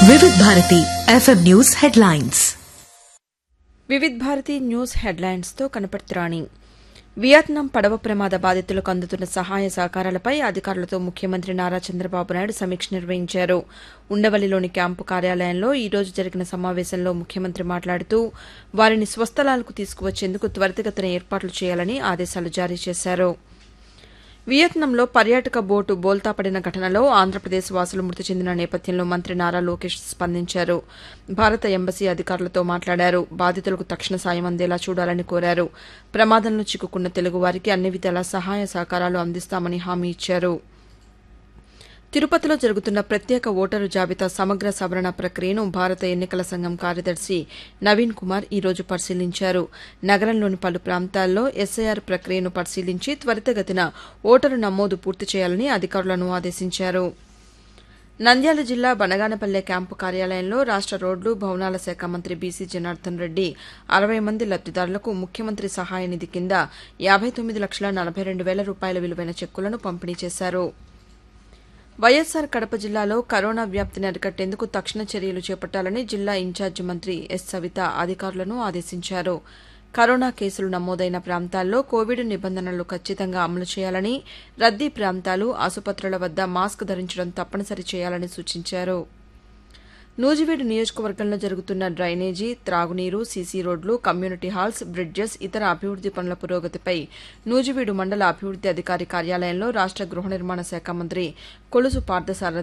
Vividh Bharati FM news headlines Vividh Bharati news హెడ్లైన్స్తో కనపడుతురాణి Vietnam పడవ ప్రమాద బాధితులకు అందుతున్న సహాయ సహకారాలపై అధికారులతో ముఖ్యమంత్రి నారా చంద్రబాబు నాయుడు సమీక్ష నిర్వహించారు ఉండవల్లిలోని క్యాంపు కార్యాలయంలో ఈ రోజు జరిగిన సమావేశంలో ముఖ్యమంత్రి మాట్లాడుతూ వారిని స్వస్థలాలకు తీసుకువచ్చేందుకు త్వరితగతిన ఏర్పాట్లు చేయాలని ఆదేశాలు జారీ చేశారు వియత్నంలో పర్యాటక బోటు బోల్తా పడిన ఘటనలో ఆంధ్రప్రదేశ్ వాసులు మృతి చెందిన నేపథ్యంలో మంత్రి నారా లోకేష్ స్పందించారు భారత ఎంబసీ అధికారులతో మాట్లాడారు బాధితులకు తక్షణ సాయం అందేలా చూడాలని కోరారు ప్రమాదంలో చిక్కుకున్న తెలుగువారికి అన్ని విధాల సహాయ సహకారాలు అందిస్తామని హామీ ఇచ్చారు తిరుపతిలో జరుగుతున్న ప్రత్యేక ఓటరు జాబితా సమగ్ర సవరణ ప్రక్రియను భారత ఎన్నికల సంఘం కార్యదర్శి నవీన్ కుమార్ ఈ రోజు పరిశీలించారు నగరంలోని పలు ప్రాంతాల్లో ఎస్ఐఆర్ ప్రక్రియను పరిశీలించి త్వరితగతిన ఓటరు నమోదు పూర్తి చేయాలని అధికారులను ఆదేశించారు నంద్యాల జిల్లా బనగానపల్లె క్యాంపు కార్యాలయంలో రాష్ట రోడ్లు భవనాల శాఖ మంత్రి బీసీ జనార్దన్ రెడ్డి అరవై మంది లబ్దిదారులకు ముఖ్యమంత్రి సహాయ నిధి కింద యాబై తొమ్మిది లక్షల నలభై రెండు వేల రూపాయల విలువైన చెక్కులను పంపిణీ చేశారు వైఎస్సార్ కడప జిల్లాలో కరోనా వ్యాప్తిని అరికట్టేందుకు తక్షణ చర్యలు చేపట్టాలని జిల్లా ఇన్ఛార్జి మంత్రి ఎస్ సవిత అధికారులను ఆదేశించారు కరోనా కేసులు నమోదైన ప్రాంతాల్లో కోవిడ్ నిబంధనలు ఖచ్చితంగా అమలు చేయాలని రద్దీ ప్రాంతాలు ఆసుపత్రుల వద్ద మాస్క్ ధరించడం తప్పనిసరి చేయాలని సూచించారు నూజివీడు నియోజకవర్గంలో జరుగుతున్న డ్రైనేజీ త్రాగునీరు సీసీ రోడ్లు కమ్యూనిటీ హాల్స్ బ్రిడ్జెస్ ఇతర అభివృద్ది పనుల పురోగతిపై నూజివీడు మండల అభివృద్ది అధికారి కార్యాలయంలో రాష్ట గృహ నిర్మాణ శాఖ మంత్రి కొలుసు పార్థసారథి